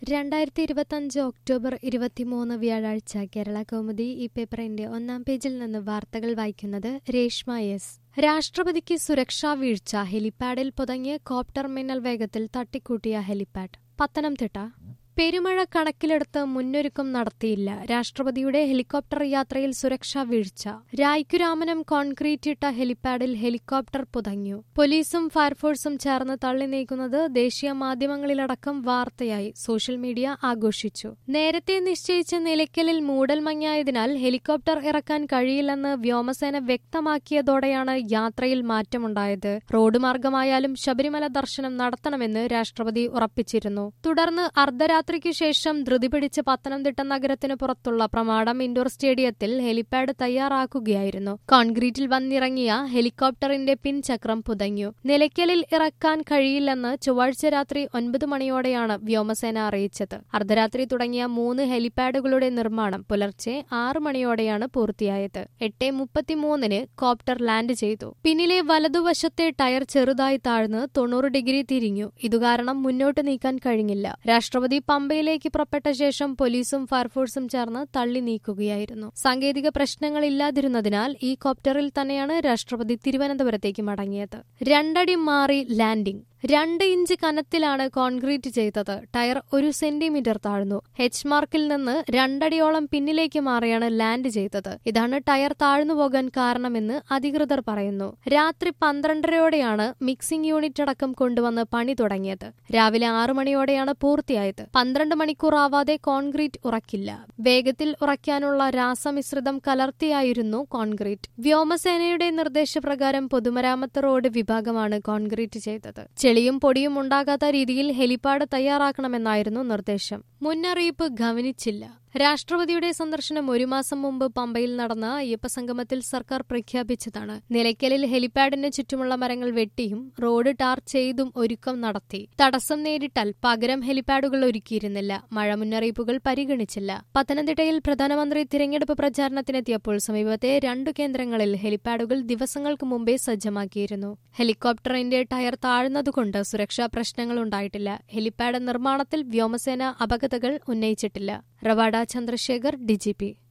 രണ്ടായിരത്തി ഇരുപത്തഞ്ച് ഒക്ടോബർ ഇരുപത്തിമൂന്ന് വ്യാഴാഴ്ച കേരള കൗമുദി ഈ പേപ്പറിന്റെ ഒന്നാം പേജിൽ നിന്ന് വാർത്തകൾ വായിക്കുന്നത് രേഷ്മ എസ് രാഷ്ട്രപതിക്ക് സുരക്ഷാ വീഴ്ച ഹെലിപ്പാഡിൽ പുതങ്ങിയ കോപ്റ്റർ മിന്നൽ വേഗത്തിൽ തട്ടിക്കൂട്ടിയ ഹെലിപ്പാഡ് പത്തനംതിട്ട പെരുമഴ കണക്കിലെടുത്ത് മുന്നൊരുക്കം നടത്തിയില്ല രാഷ്ട്രപതിയുടെ ഹെലികോപ്റ്റർ യാത്രയിൽ സുരക്ഷാ വീഴ്ച രായ്ക്കുരാമനം കോൺക്രീറ്റ് ഇട്ട ഹെലിപ്പാഡിൽ ഹെലികോപ്റ്റർ പുതഞ്ഞു പോലീസും ഫയർഫോഴ്സും ചേർന്ന് തള്ളി നീക്കുന്നത് ദേശീയ മാധ്യമങ്ങളിലടക്കം വാർത്തയായി സോഷ്യൽ മീഡിയ ആഘോഷിച്ചു നേരത്തെ നിശ്ചയിച്ച നിലയ്ക്കലിൽ മൂടൽമഞ്ഞായതിനാൽ ഹെലികോപ്റ്റർ ഇറക്കാൻ കഴിയില്ലെന്ന് വ്യോമസേന വ്യക്തമാക്കിയതോടെയാണ് യാത്രയിൽ മാറ്റമുണ്ടായത് റോഡ് മാർഗമായാലും ശബരിമല ദർശനം നടത്തണമെന്ന് രാഷ്ട്രപതി ഉറപ്പിച്ചിരുന്നു തുടർന്ന് അർദ്ധരാത്രി രാത്രിക്കു ശേഷം ധൃതി പിടിച്ച് പത്തനംതിട്ട നഗരത്തിന് പുറത്തുള്ള പ്രമാടം ഇൻഡോർ സ്റ്റേഡിയത്തിൽ ഹെലിപാഡ് തയ്യാറാക്കുകയായിരുന്നു കോൺക്രീറ്റിൽ വന്നിറങ്ങിയ ഹെലികോപ്റ്ററിന്റെ പിൻചക്രം പുതഞ്ഞു നിലയ്ക്കലിൽ ഇറക്കാൻ കഴിയില്ലെന്ന് ചൊവ്വാഴ്ച രാത്രി ഒൻപത് മണിയോടെയാണ് വ്യോമസേന അറിയിച്ചത് അർദ്ധരാത്രി തുടങ്ങിയ മൂന്ന് ഹെലിപാഡുകളുടെ നിർമ്മാണം പുലർച്ചെ ആറ് മണിയോടെയാണ് പൂർത്തിയായത് എട്ട് മുപ്പത്തിമൂന്നിന് കോപ്റ്റർ ലാൻഡ് ചെയ്തു പിന്നിലെ വലതുവശത്തെ ടയർ ചെറുതായി താഴ്ന്ന് തൊണ്ണൂറ് ഡിഗ്രി തിരിഞ്ഞു ഇതുകാരണം മുന്നോട്ട് നീക്കാൻ കഴിഞ്ഞില്ല രാഷ്ട്രപതി പമ്പയിലേക്ക് പുറപ്പെട്ട ശേഷം പോലീസും ഫയർഫോഴ്സും ചേർന്ന് തള്ളി നീക്കുകയായിരുന്നു സാങ്കേതിക പ്രശ്നങ്ങളില്ലാതിരുന്നതിനാൽ ഈ കോപ്റ്ററിൽ തന്നെയാണ് രാഷ്ട്രപതി തിരുവനന്തപുരത്തേക്ക് മടങ്ങിയത് രണ്ടടി മാറി ലാൻഡിംഗ് രണ്ട് ഇഞ്ച് കനത്തിലാണ് കോൺക്രീറ്റ് ചെയ്തത് ടയർ ഒരു സെന്റിമീറ്റർ താഴ്ന്നു എച്ച് മാർക്കിൽ നിന്ന് രണ്ടടിയോളം പിന്നിലേക്ക് മാറിയാണ് ലാൻഡ് ചെയ്തത് ഇതാണ് ടയർ താഴ്ന്നു പോകാൻ കാരണമെന്ന് അധികൃതർ പറയുന്നു രാത്രി പന്ത്രണ്ടരയോടെയാണ് മിക്സിംഗ് യൂണിറ്റ് അടക്കം കൊണ്ടുവന്ന് പണി തുടങ്ങിയത് രാവിലെ ആറു മണിയോടെയാണ് പൂർത്തിയായത് പന്ത്രണ്ട് മണിക്കൂർ ആവാതെ കോൺക്രീറ്റ് ഉറക്കില്ല വേഗത്തിൽ ഉറയ്ക്കാനുള്ള രാസമിശ്രിതം കലർത്തിയായിരുന്നു കോൺക്രീറ്റ് വ്യോമസേനയുടെ നിർദ്ദേശപ്രകാരം പൊതുമരാമത്ത് റോഡ് വിഭാഗമാണ് കോൺക്രീറ്റ് ചെയ്തത് ചെളിയും പൊടിയും ഉണ്ടാകാത്ത രീതിയിൽ ഹെലിപ്പാഡ് തയ്യാറാക്കണമെന്നായിരുന്നു നിർദ്ദേശം മുന്നറിയിപ്പ് ഗവനിച്ചില്ല രാഷ്ട്രപതിയുടെ സന്ദർശനം ഒരു മാസം മുമ്പ് പമ്പയിൽ നടന്ന അയ്യപ്പ സംഗമത്തിൽ സർക്കാർ പ്രഖ്യാപിച്ചതാണ് നിലയ്ക്കലിൽ ഹെലിപ്പാഡിന് ചുറ്റുമുള്ള മരങ്ങൾ വെട്ടിയും റോഡ് ടാർ ചെയ്തും ഒരുക്കം നടത്തി തടസ്സം നേരിട്ടാൽ പകരം ഹെലിപ്പാഡുകൾ ഒരുക്കിയിരുന്നില്ല മഴ മുന്നറിയിപ്പുകൾ പരിഗണിച്ചില്ല പത്തനംതിട്ടയിൽ പ്രധാനമന്ത്രി തിരഞ്ഞെടുപ്പ് പ്രചാരണത്തിനെത്തിയപ്പോൾ സമീപത്തെ രണ്ടു കേന്ദ്രങ്ങളിൽ ഹെലിപ്പാഡുകൾ ദിവസങ്ങൾക്ക് മുമ്പേ സജ്ജമാക്കിയിരുന്നു ഹെലികോപ്റ്ററിന്റെ ടയർ താഴ്ന്നതുകൊണ്ട് സുരക്ഷാ പ്രശ്നങ്ങൾ ഉണ്ടായിട്ടില്ല ഹെലിപ്പാഡ് നിർമ്മാണത്തിൽ വ്യോമസേന അപകടങ്ങൾ ഉന്നയിച്ചിട്ടില്ല റവാഡ ചന്ദ്രശേഖർ ഡിജിപി